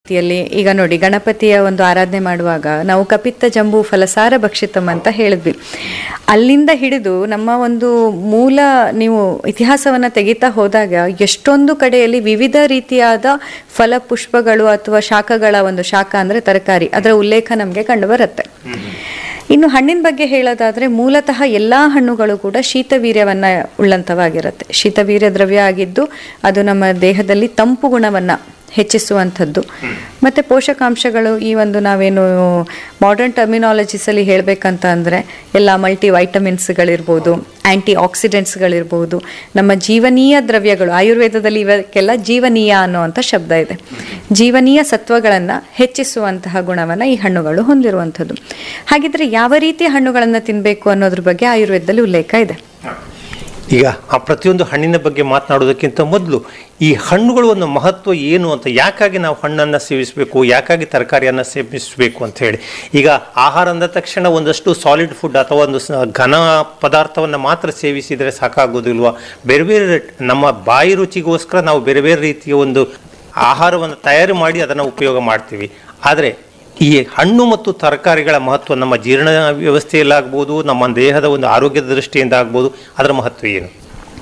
ರೀತಿಯಲ್ಲಿ ಈಗ ನೋಡಿ ಗಣಪತಿಯ ಒಂದು ಆರಾಧನೆ ಮಾಡುವಾಗ ನಾವು ಕಪಿತ್ತ ಜಂಬೂ ಫಲಸಾರ ಭಕ್ಷಿತಂ ಅಂತ ಹೇಳಿದ್ವಿ ಅಲ್ಲಿಂದ ಹಿಡಿದು ನಮ್ಮ ಒಂದು ಮೂಲ ನೀವು ಇತಿಹಾಸವನ್ನ ತೆಗಿತಾ ಹೋದಾಗ ಎಷ್ಟೊಂದು ಕಡೆಯಲ್ಲಿ ವಿವಿಧ ರೀತಿಯಾದ ಫಲ ಪುಷ್ಪಗಳು ಅಥವಾ ಶಾಖಗಳ ಒಂದು ಶಾಖ ಅಂದ್ರೆ ತರಕಾರಿ ಅದರ ಉಲ್ಲೇಖ ನಮಗೆ ಕಂಡು ಬರುತ್ತೆ ಇನ್ನು ಹಣ್ಣಿನ ಬಗ್ಗೆ ಹೇಳೋದಾದ್ರೆ ಮೂಲತಃ ಎಲ್ಲಾ ಹಣ್ಣುಗಳು ಕೂಡ ಶೀತವೀರ್ಯವನ್ನ ಉಳ್ಳಂತವಾಗಿರುತ್ತೆ ಶೀತವೀರ್ಯ ದ್ರವ್ಯ ಆಗಿದ್ದು ಅದು ನಮ್ಮ ದೇಹದಲ್ಲಿ ತಂಪು ಗುಣವನ್ನ ಹೆಚ್ಚಿಸುವಂಥದ್ದು ಮತ್ತೆ ಪೋಷಕಾಂಶಗಳು ಈ ಒಂದು ನಾವೇನು ಮಾಡರ್ನ್ ಟರ್ಮಿನಾಲಜೀಸ್ ಅಲ್ಲಿ ಹೇಳ್ಬೇಕಂತ ಅಂದ್ರೆ ಎಲ್ಲ ಮಲ್ಟಿ ವೈಟಮಿನ್ಸ್ಗಳಿರ್ಬೋದು ಆಂಟಿ ಆಕ್ಸಿಡೆಂಟ್ಸ್ಗಳಿರ್ಬೋದು ನಮ್ಮ ಜೀವನೀಯ ದ್ರವ್ಯಗಳು ಆಯುರ್ವೇದದಲ್ಲಿ ಇವಕ್ಕೆಲ್ಲ ಜೀವನೀಯ ಅನ್ನುವಂಥ ಶಬ್ದ ಇದೆ ಜೀವನೀಯ ಸತ್ವಗಳನ್ನು ಹೆಚ್ಚಿಸುವಂತಹ ಗುಣವನ್ನು ಈ ಹಣ್ಣುಗಳು ಹೊಂದಿರುವಂಥದ್ದು ಹಾಗಿದ್ರೆ ಯಾವ ರೀತಿಯ ಹಣ್ಣುಗಳನ್ನು ತಿನ್ನಬೇಕು ಅನ್ನೋದ್ರ ಬಗ್ಗೆ ಆಯುರ್ವೇದದಲ್ಲಿ ಉಲ್ಲೇಖ ಇದೆ ಈಗ ಆ ಪ್ರತಿಯೊಂದು ಹಣ್ಣಿನ ಬಗ್ಗೆ ಮಾತನಾಡೋದಕ್ಕಿಂತ ಮೊದಲು ಈ ಹಣ್ಣುಗಳು ಒಂದು ಮಹತ್ವ ಏನು ಅಂತ ಯಾಕಾಗಿ ನಾವು ಹಣ್ಣನ್ನು ಸೇವಿಸಬೇಕು ಯಾಕಾಗಿ ತರಕಾರಿಯನ್ನು ಸೇವಿಸಬೇಕು ಅಂತ ಹೇಳಿ ಈಗ ಆಹಾರ ಅಂದ ತಕ್ಷಣ ಒಂದಷ್ಟು ಸಾಲಿಡ್ ಫುಡ್ ಅಥವಾ ಒಂದು ಸ- ಘನ ಪದಾರ್ಥವನ್ನು ಮಾತ್ರ ಸೇವಿಸಿದರೆ ಸಾಕಾಗೋದಿಲ್ವಾ ಬೇರೆ ಬೇರೆ ನಮ್ಮ ಬಾಯಿ ರುಚಿಗೋಸ್ಕರ ನಾವು ಬೇರೆ ಬೇರೆ ರೀತಿಯ ಒಂದು ಆಹಾರವನ್ನು ತಯಾರು ಮಾಡಿ ಅದನ್ನು ಉಪಯೋಗ ಮಾಡ್ತೀವಿ ಆದರೆ ಈ ಹಣ್ಣು ಮತ್ತು ತರಕಾರಿಗಳ ಮಹತ್ವ ನಮ್ಮ ಜೀರ್ಣ ವ್ಯವಸ್ಥೆಯಲ್ಲಾಗ್ಬೋದು ನಮ್ಮ ದೇಹದ ಒಂದು ಆರೋಗ್ಯದ ದೃಷ್ಟಿಯಿಂದ ಆಗ್ಬೋದು ಅದರ ಮಹತ್ವ ಏನು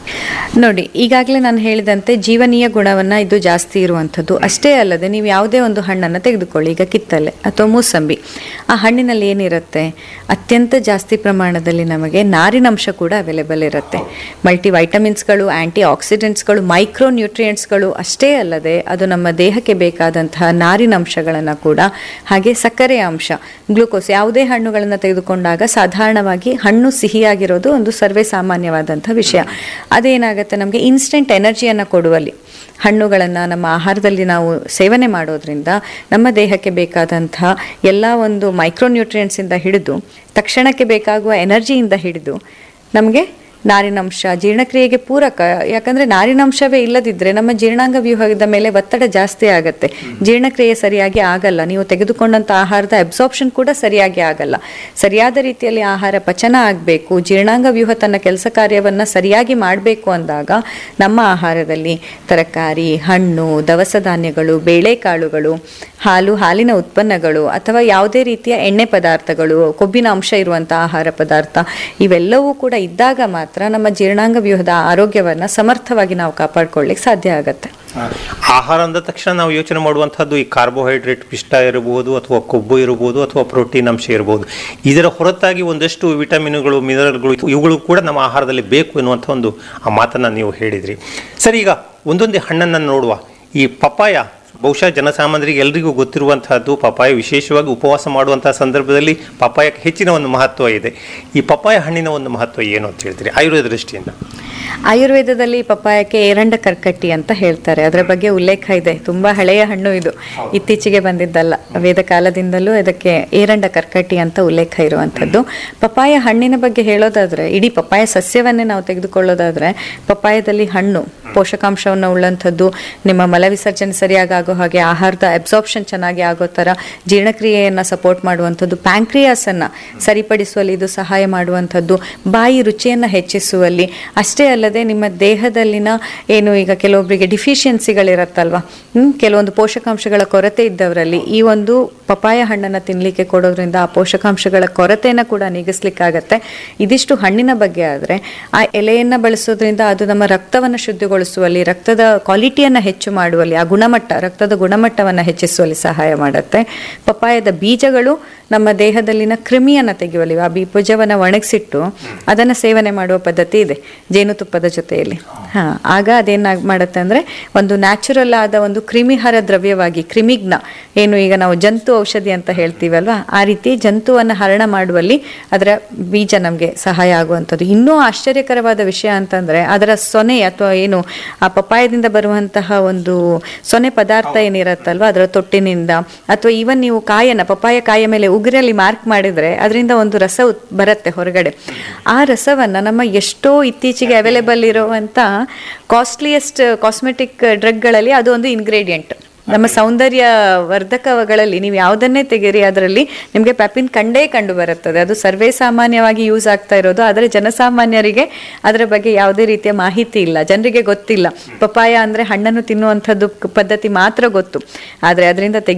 ನೋಡಿ ಈಗಾಗಲೇ ನಾನು ಹೇಳಿದಂತೆ ಜೀವನೀಯ ಗುಣವನ್ನ ಇದು ಜಾಸ್ತಿ ಇರುವಂಥದ್ದು ಅಷ್ಟೇ ಅಲ್ಲದೆ ನೀವು ಯಾವುದೇ ಒಂದು ಹಣ್ಣನ್ನು ತೆಗೆದುಕೊಳ್ಳಿ ಈಗ ಕಿತ್ತಲೆ ಅಥವಾ ಮೂಸಂಬಿ ಆ ಹಣ್ಣಿನಲ್ಲಿ ಏನಿರುತ್ತೆ ಅತ್ಯಂತ ಜಾಸ್ತಿ ಪ್ರಮಾಣದಲ್ಲಿ ನಮಗೆ ನಾರಿನಂಶ ಕೂಡ ಅವೈಲೇಬಲ್ ಇರುತ್ತೆ ಮಲ್ಟಿ ವೈಟಮಿನ್ಸ್ಗಳು ಆಂಟಿ ಆಕ್ಸಿಡೆಂಟ್ಸ್ಗಳು ಮೈಕ್ರೋ ನ್ಯೂಟ್ರಿಯೆಂಟ್ಸ್ಗಳು ಅಷ್ಟೇ ಅಲ್ಲದೆ ಅದು ನಮ್ಮ ದೇಹಕ್ಕೆ ಬೇಕಾದಂತಹ ನಾರಿನಂಶಗಳನ್ನು ಕೂಡ ಹಾಗೆ ಸಕ್ಕರೆ ಅಂಶ ಗ್ಲೂಕೋಸ್ ಯಾವುದೇ ಹಣ್ಣುಗಳನ್ನು ತೆಗೆದುಕೊಂಡಾಗ ಸಾಧಾರಣವಾಗಿ ಹಣ್ಣು ಸಿಹಿಯಾಗಿರೋದು ಒಂದು ಸರ್ವೇ ಸಾಮಾನ್ಯವಾದಂಥ ವಿಷಯ ಅದೇನಾಗುತ್ತೆ ನಮಗೆ ಇನ್ಸ್ಟೆಂಟ್ ಎನರ್ಜಿಯನ್ನು ಕೊಡುವಲ್ಲಿ ಹಣ್ಣುಗಳನ್ನು ನಮ್ಮ ಆಹಾರದಲ್ಲಿ ನಾವು ಸೇವನೆ ಮಾಡೋದ್ರಿಂದ ನಮ್ಮ ದೇಹಕ್ಕೆ ಬೇಕಾದಂಥ ಎಲ್ಲ ಒಂದು ಮೈಕ್ರೋನ್ಯೂಟ್ರಿಯೆಂಟ್ಸಿಂದ ಹಿಡಿದು ತಕ್ಷಣಕ್ಕೆ ಬೇಕಾಗುವ ಎನರ್ಜಿಯಿಂದ ಹಿಡಿದು ನಮಗೆ ನಾರಿನಂಶ ಜೀರ್ಣಕ್ರಿಯೆಗೆ ಪೂರಕ ಯಾಕಂದ್ರೆ ನಾರಿನಂಶವೇ ಇಲ್ಲದಿದ್ರೆ ನಮ್ಮ ಜೀರ್ಣಾಂಗ ವ್ಯೂಹದ ಮೇಲೆ ಒತ್ತಡ ಜಾಸ್ತಿ ಆಗುತ್ತೆ ಜೀರ್ಣಕ್ರಿಯೆ ಸರಿಯಾಗಿ ಆಗಲ್ಲ ನೀವು ತೆಗೆದುಕೊಂಡಂತ ಆಹಾರದ ಅಬ್ಸಾರ್ಪ್ಷನ್ ಕೂಡ ಸರಿಯಾಗಿ ಆಗಲ್ಲ ಸರಿಯಾದ ರೀತಿಯಲ್ಲಿ ಆಹಾರ ಪಚನ ಆಗಬೇಕು ಜೀರ್ಣಾಂಗ ವ್ಯೂಹ ತನ್ನ ಕೆಲಸ ಕಾರ್ಯವನ್ನ ಸರಿಯಾಗಿ ಮಾಡಬೇಕು ಅಂದಾಗ ನಮ್ಮ ಆಹಾರದಲ್ಲಿ ತರಕಾರಿ ಹಣ್ಣು ದವಸ ಧಾನ್ಯಗಳು ಬೇಳೆಕಾಳುಗಳು ಹಾಲು ಹಾಲಿನ ಉತ್ಪನ್ನಗಳು ಅಥವಾ ಯಾವುದೇ ರೀತಿಯ ಎಣ್ಣೆ ಪದಾರ್ಥಗಳು ಕೊಬ್ಬಿನ ಅಂಶ ಇರುವಂತಹ ಆಹಾರ ಪದಾರ್ಥ ಇವೆಲ್ಲವೂ ಕೂಡ ಇದ್ದಾಗ ಮಾತ್ರ ನಮ್ಮ ಜೀರ್ಣಾಂಗ ವ್ಯೂಹದ ಆರೋಗ್ಯವನ್ನ ಸಮರ್ಥವಾಗಿ ನಾವು ಕಾಪಾಡ್ಕೊಳ್ಳಿಕ್ಕೆ ಸಾಧ್ಯ ಆಗತ್ತೆ ಆಹಾರ ಅಂದ ತಕ್ಷಣ ನಾವು ಯೋಚನೆ ಮಾಡುವಂಥದ್ದು ಈ ಕಾರ್ಬೋಹೈಡ್ರೇಟ್ ಪಿಷ್ಟ ಇರಬಹುದು ಅಥವಾ ಕೊಬ್ಬು ಇರಬಹುದು ಅಥವಾ ಪ್ರೋಟೀನ್ ಅಂಶ ಇರಬಹುದು ಇದರ ಹೊರತಾಗಿ ಒಂದಷ್ಟು ವಿಟಮಿನ್ಗಳು ಮಿನರಲ್ಗಳು ಇವುಗಳು ಕೂಡ ನಮ್ಮ ಆಹಾರದಲ್ಲಿ ಬೇಕು ಎನ್ನುವಂಥ ಒಂದು ಆ ಮಾತನ್ನು ನೀವು ಹೇಳಿದ್ರಿ ಸರಿ ಈಗ ಒಂದೊಂದೇ ಹಣ್ಣನ್ನು ನೋಡುವ ಈ ಪಪಾಯ ಬಹುಶಃ ಜನಸಾಮಾನ್ಯರಿಗೆ ಎಲ್ರಿಗೂ ಗೊತ್ತಿರುವಂತಹದ್ದು ಪಪಾಯ ವಿಶೇಷವಾಗಿ ಉಪವಾಸ ಮಾಡುವಂತಹ ಸಂದರ್ಭದಲ್ಲಿ ಪಪಾಯಕ್ಕೆ ಹೆಚ್ಚಿನ ಒಂದು ಮಹತ್ವ ಇದೆ ಈ ಪಪಾಯ ಹಣ್ಣಿನ ಒಂದು ಮಹತ್ವ ಏನು ಅಂತ ಹೇಳ್ತೀರಿ ಆಯುರ್ವೇದ ದೃಷ್ಟಿಯಿಂದ ಆಯುರ್ವೇದದಲ್ಲಿ ಪಪ್ಪಾಯಕ್ಕೆ ಏರಂಡ ಕರ್ಕಟ್ಟಿ ಅಂತ ಹೇಳ್ತಾರೆ ಅದರ ಬಗ್ಗೆ ಉಲ್ಲೇಖ ಇದೆ ತುಂಬಾ ಹಳೆಯ ಹಣ್ಣು ಇದು ಇತ್ತೀಚೆಗೆ ಬಂದಿದ್ದಲ್ಲ ವೇದ ಕಾಲದಿಂದಲೂ ಇದಕ್ಕೆ ಏರಂಡ ಕರ್ಕಟ್ಟಿ ಅಂತ ಉಲ್ಲೇಖ ಇರುವಂಥದ್ದು ಪಪ್ಪಾಯ ಹಣ್ಣಿನ ಬಗ್ಗೆ ಹೇಳೋದಾದ್ರೆ ಇಡೀ ಪಪ್ಪಾಯ ಸಸ್ಯವನ್ನೇ ನಾವು ತೆಗೆದುಕೊಳ್ಳೋದಾದ್ರೆ ಪಪ್ಪಾಯದಲ್ಲಿ ಹಣ್ಣು ಪೋಷಕಾಂಶವನ್ನು ಉಳ್ಳಂಥದ್ದು ನಿಮ್ಮ ಮಲ ವಿಸರ್ಜನೆ ಸರಿಯಾಗಿ ಆಗೋ ಹಾಗೆ ಆಹಾರದ ಅಬ್ಸಾರ್ಪ್ಷನ್ ಚೆನ್ನಾಗಿ ಆಗೋ ಥರ ಜೀರ್ಣಕ್ರಿಯೆಯನ್ನು ಸಪೋರ್ಟ್ ಮಾಡುವಂಥದ್ದು ಪ್ಯಾಂಕ್ರಿಯಾಸ್ ಅನ್ನ ಸರಿಪಡಿಸುವಲ್ಲಿ ಇದು ಸಹಾಯ ಮಾಡುವಂಥದ್ದು ಬಾಯಿ ರುಚಿಯನ್ನು ಹೆಚ್ಚಿಸುವಲ್ಲಿ ಅಷ್ಟೇ ಅಲ್ಲದೆ ನಿಮ್ಮ ದೇಹದಲ್ಲಿನ ಏನು ಈಗ ಕೆಲವೊಬ್ಬರಿಗೆ ಡಿಫಿಷಿಯನ್ಸಿಗಳಿರತ್ತಲ್ವಾ ಹ್ಮ್, ಕೆಲವೊಂದು ಪೋಷಕಾಂಶಗಳ ಕೊರತೆ ಇದ್ದವರಲ್ಲಿ ಈ ಒಂದು ಪಪಾಯ ಹಣ್ಣನ್ನು ತಿನ್ನಲಿಕ್ಕೆ ಕೊಡೋದ್ರಿಂದ ಆ ಪೋಷಕಾಂಶಗಳ ಕೊರತೆಯನ್ನು ಕೂಡ ನೀಗಿಸ್ಲಿಕ್ಕಾಗತ್ತೆ ಇದಿಷ್ಟು ಹಣ್ಣಿನ ಬಗ್ಗೆ ಆದರೆ ಆ ಎಲೆಯನ್ನು ಬಳಸೋದ್ರಿಂದ ಅದು ನಮ್ಮ ರಕ್ತವನ್ನು ಶುದ್ಧಿಗೊಳಿಸುವಲ್ಲಿ ರಕ್ತದ ಕ್ವಾಲಿಟಿಯನ್ನು ಹೆಚ್ಚು ಮಾಡುವಲ್ಲಿ ಆ ಗುಣಮಟ್ಟ ರಕ್ತದ ಗುಣಮಟ್ಟವನ್ನು ಹೆಚ್ಚಿಸುವಲ್ಲಿ ಸಹಾಯ ಮಾಡುತ್ತೆ ಪಪ್ಪಾಯದ ಬೀಜಗಳು ನಮ್ಮ ದೇಹದಲ್ಲಿನ ಕ್ರಿಮಿಯನ್ನು ತೆಗೆಯುವಲ್ಲಿ ಆ ಬೀಜವನ್ನು ಒಣಗಿಸಿಟ್ಟು ಅದನ್ನು ಸೇವನೆ ಮಾಡುವ ಪದ್ಧತಿ ಇದೆ ಜೇನುತುಪ್ಪದ ಜೊತೆಯಲ್ಲಿ ಹಾ ಆಗ ಅದೇನಾಗ್ ಮಾಡುತ್ತೆ ಅಂದ್ರೆ ಒಂದು ನ್ಯಾಚುರಲ್ ಆದ ಒಂದು ಕ್ರಿಮಿಹಾರ ದ್ರವ್ಯವಾಗಿ ಕ್ರಿಮಿಗ್ನ ಏನು ಈಗ ನಾವು ಜಂತು ಔಷಧಿ ಅಂತ ಹೇಳ್ತೀವಲ್ವಾ ಆ ರೀತಿ ಜಂತುವನ್ನು ಹರಣ ಮಾಡುವಲ್ಲಿ ಅದರ ಬೀಜ ನಮಗೆ ಸಹಾಯ ಆಗುವಂಥದ್ದು ಇನ್ನೂ ಆಶ್ಚರ್ಯಕರವಾದ ವಿಷಯ ಅಂತಂದ್ರೆ ಅದರ ಸೊನೆ ಅಥವಾ ಏನು ಆ ಪಪ್ಪಾಯದಿಂದ ಬರುವಂತಹ ಒಂದು ಸೊನೆ ಪದಾರ್ಥ ಏನಿರತ್ತಲ್ವಾ ಅದರ ತೊಟ್ಟಿನಿಂದ ಅಥವಾ ಈವನ್ ನೀವು ಕಾಯನ್ನ ಪಪ್ಪಾಯ ಕಾಯ ಮೇಲೆ ಉಗುರಲ್ಲಿ ಮಾರ್ಕ್ ಮಾಡಿದ್ರೆ ಅದರಿಂದ ಒಂದು ರಸ ಉತ್- ಬರುತ್ತೆ ಹೊರಗಡೆ ಆ ರಸವನ್ನ ನಮ್ಮ ಎಷ್ಟೋ ಇತ್ತೀಚೆಗೆ ಅವೈಲೇಬಲ್ ಇರುವಂತ ಕಾಸ್ಟ್ಲಿಯೆಸ್ಟ್ ಕಾಸ್ಮೆಟಿಕ್ ಡ್ರಗ್ಗಳಲ್ಲಿ ಅದು ಒಂದು ಇಂಗ್ರೀಡಿಯೆಂಟ್ ನಮ್ಮ ಸೌಂದರ್ಯ ವರ್ಧಕಗಳಲ್ಲಿ ನೀವು ಯಾವುದನ್ನೇ ತೆಗೀರಿ ಅದರಲ್ಲಿ ನಿಮಗೆ ಪ್ಯಾಪಿನ್ ಕಂಡೇ ಕಂಡು ಬರುತ್ತದೆ ಅದು ಸರ್ವೇ ಸಾಮಾನ್ಯವಾಗಿ ಯೂಸ್ ಆಗ್ತಾ ಇರೋದು ಆದರೆ ಜನಸಾಮಾನ್ಯರಿಗೆ ಅದರ ಬಗ್ಗೆ ಯಾವುದೇ ರೀತಿಯ ಮಾಹಿತಿ ಇಲ್ಲ ಜನರಿಗೆ ಗೊತ್ತಿಲ್ಲ ಪಪಾಯ ಅಂದ್ರೆ ಹಣ್ಣನ್ನು ತಿನ್ನುವಂಥದ್ದು ಪದ್ಧತಿ ಮಾತ್ರ ಗೊತ್ತು ಆದರೆ ಅದರಿಂದ ತೆಗೆ